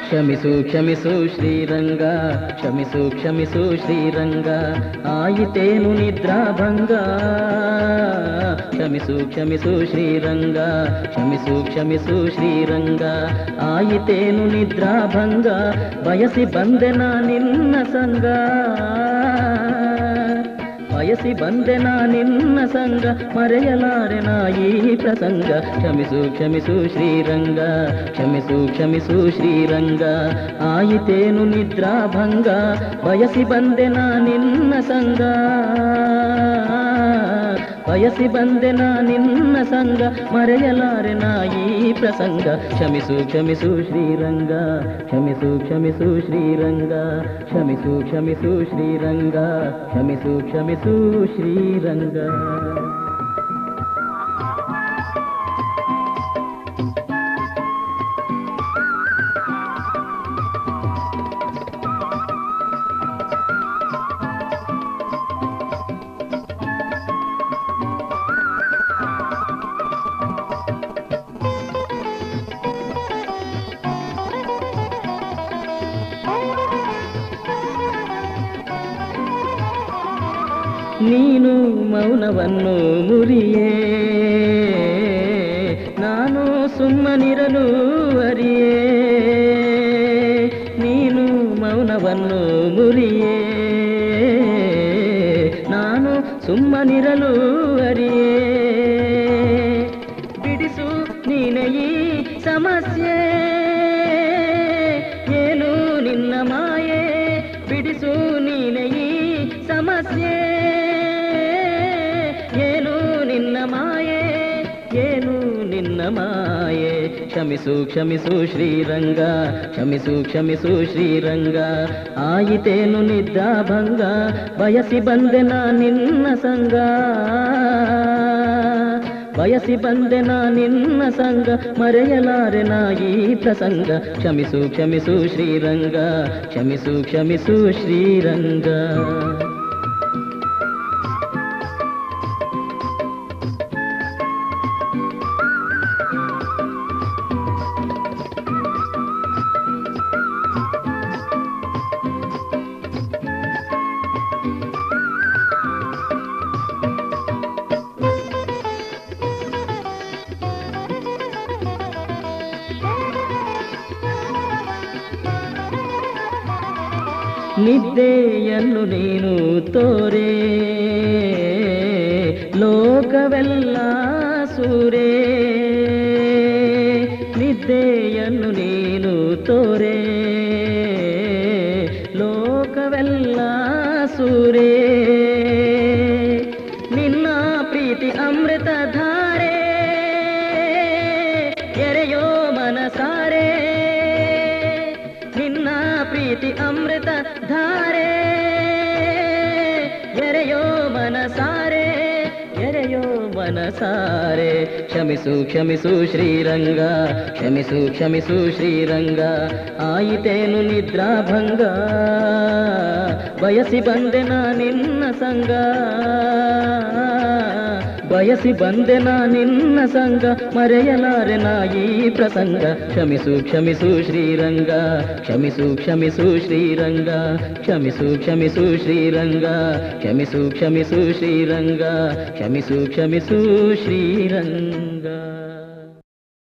ಕ್ಷಮಿಸು ಕ್ಷಮಿಸು ಶ್ರೀರಂಗ ಕ್ಷಮಿಸು ಕ್ಷಮಿಸು ಶ್ರೀರಂಗ ಆಯಿತೇನು ನಿದ್ರಾಭಂಗ ಕ್ಷಮಿಸು ಕ್ಷಮಿಸು ಶ್ರೀರಂಗ ಕ್ಷಮಿಸು ಕ್ಷಮಿಸು ಶ್ರೀರಂಗ ಆಯಿತೇನು ನಿದ್ರಾಭಂಗ ಬಯಸಿ ಬಂದೆನ ನಿನ್ನ ಸಂಗ ಬಯಸಿ ಬಂದೆನ ನಿನ್ನ ಸಂಗ ಮರೆಯಲಾರೆ ನಾ ಈ ಪ್ರಸಂಗ ಕ್ಷಮಿಸು ಕ್ಷಮಿಸು ಶ್ರೀರಂಗ ಕ್ಷಮಿಸು ಕ್ಷಮಿಸು ಶ್ರೀರಂಗ ಆಯಿತೇನು ನಿದ್ರಾಭಂಗ ಬಯಸಿ ಬಂದೆನ ನಿನ್ನ ಸಂಗ ಬಯಸಿ ಬಂದೆನ ನಿನ್ನ ಸಂಗ ಮರೆಯಲಾರೆ ನಾ ಈ ಪ್ರಸಂಗ ಕ್ಷಮಿಸು ಕ್ಷಮಿಸು ಶ್ರೀರಂಗ ಕ್ಷಮಿಸು ಕ್ಷಮಿಸು ಶ್ರೀರಂಗ ಕ್ಷಮಿಸು ಕ್ಷಮಿಸು ಶ್ರೀರಂಗ ಕ್ಷಮಿಸು ಕ್ಷಮಿಸು ಶ್ರೀರಂಗ ನೀನು ಮೌನವನ್ನು ಮುರಿಯೇ ನಾನು ಸುಮ್ಮನಿರಲು ಅರಿಯೇ ನೀನು ಮೌನವನ್ನು ಮುರಿಯೇ ನಾನು ಸುಮ್ಮನಿರಲು ಅರಿಯೇ ಬಿಡಿಸು ನೀನೆ ಈ ಸಮಸ್ಯೆ ಏನು ನಿನ್ನ ಮಾಯೆ ಬಿಡಿಸು ನೀನೆ ಈ ಸಮಸ್ಯೆ ಏನು ನಿನ್ನ ಮಾಯೆ ಏನು ನಿನ್ನ ಮಾಯೆ ಕ್ಷಮಿಸು ಕ್ಷಮಿಸು ಶ್ರೀರಂಗ ಕ್ಷಮಿಸು ಕ್ಷಮಿಸು ಶ್ರೀರಂಗ ಆಯಿತೇನು ನಿದ್ರಾಭಂಗ ಬಯಸಿ ಬಂದೆನ ನಿನ್ನ ಸಂಗ ಬಯಸಿ ಬಂದೆನ ನಿನ್ನ ಸಂಗ ಮರೆಯಲಾರೆ ನಾ ಈ ಪ್ರಸಂಗ ಕ್ಷಮಿಸು ಕ್ಷಮಿಸು ಶ್ರೀರಂಗ ಕ್ಷಮಿಸು ಕ್ಷಮಿಸು ಶ್ರೀರಂಗ ನಿದ್ದೆಯನ್ನು ನೀನು ತೋರೆ ಲೋಕವೆಲ್ಲ ಸೂರೇ ನಿದ್ದೆಯನ್ನು ನೀನು ತೋರೆ ಲೋಕವೆಲ್ಲ ಸೂರೇ ನಿನ್ನ ಪ್ರೀತಿ ಅಮೃತ ಧಾರೆ ಎರೆಯೋ ಮನಸಾರೆ ನಿನ್ನ ಪ್ರೀತಿ ಅಮೃತ ಧಾರೆ ಎರೆಯೋ ಮನಸಾರೆ ಎರೆಯೋ ಮನಸಾರೆ ಕ್ಷಮಿಸು ಕ್ಷಮಿಸು ಶ್ರೀರಂಗ ಕ್ಷಮಿಸು ಕ್ಷಮಿಸು ಶ್ರೀರಂಗ ಆಯಿತೇನು ನಿದ್ರಾಭಂಗ ಬಯಸಿ ಬಂದೆನ ನಿನ್ನ ಸಂಗ ಬಯಸಿ ಬಂದೆನ ನಿನ್ನ ಸಂಗ ಮರೆಯಲಾರೆ ನಾ ಈ ಪ್ರಸಂಗ ಕ್ಷಮಿಸು ಕ್ಷಮಿಸು ಶ್ರೀರಂಗ ಕ್ಷಮಿಸು ಕ್ಷಮಿಸು ಶ್ರೀರಂಗ ಕ್ಷಮಿಸು ಕ್ಷಮಿಸು ಶ್ರೀರಂಗ ಕ್ಷಮಿಸು ಕ್ಷಮಿಸು ಶ್ರೀರಂಗ ಕ್ಷಮಿಸು ಕ್ಷಮಿಸು ಶ್ರೀರಂಗ